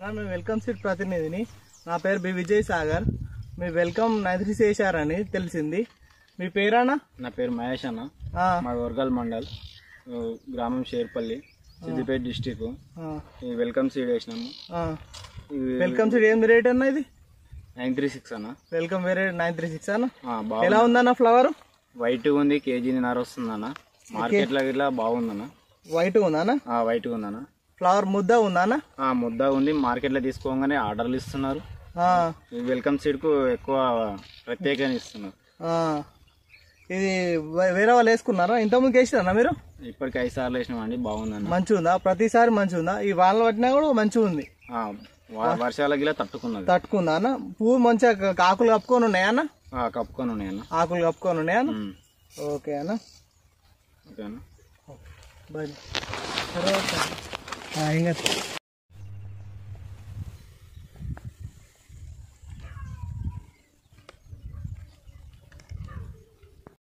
మేము welcome seat ప్రతినిధిని నా పేరు బి విజయ్ సాగర్ మీ వెల్కమ్ నదిరి చేశారని తెలిసింది మీ పేరానా నా పేరు మహేష్ అన్న ఆ, మా వర్గల్ మండల్ ఆ, గ్రామం షేర్పల్లి సిద్దిపేట డిస్టిక్ ఆ, ఈ వెల్కమ్ సీడ్ వేసినాము ఆ. ఇది వెల్కమ్ సీట్ ఏం రేట్ అన్న ఇది నైన్ త్రీ సిక్స్ అన్న వెల్కమ్ వేరే నైన్ త్రీ సిక్స్ అన్న ఆ, ఎలా బాగుంది ఉందన్న ఫ్లవర్ వైట్ ఉంది కేజీ నర వస్తుందన్న మార్కెట్లో ఇట్లా బాగుందన్న వైట్ ఉందన్న ఆ, వైట్ ఉందన్న ఫ్లవర్ ముద్ద ఉందన్న ఆ, ముద్ద ఉంది మార్కెట్లో తీసుకోగానే ఆర్డర్లు ఇస్తున్నారు ఆ, ఈ వెల్కమ్ సీడ్కు ఎక్కువ ప్రత్యేకంగా ఇస్తున్నారు ఆ. ఇది వే- వేరే వాళ్ళు వేసుకున్నారా ఇంతకుముందు వేసినారా మీరు ఇప్పటికి ఐదు సార్లు వేసినామండి బాగుందన్న మంచిగా ఉందా ప్రతిసారి మంచిగా ఉందా ఈ వానలు పట్టినా కూడా మంచిగా ఉంది ఆ, వ- వర్షాల గిలా తట్టుకున్నది తట్టుకుందా అన్న పువ్వు మంచిగా క- ఆకులు కప్పుకొని ఉన్నాయా అన్న ఆ, కప్పుకొని ఉన్నాయన్న ఆకులు కప్పుకొని ఉన్నాయా అన్న ఉమ్. ఓకే అన్న ఓకేనా బాయ్ ఇంకా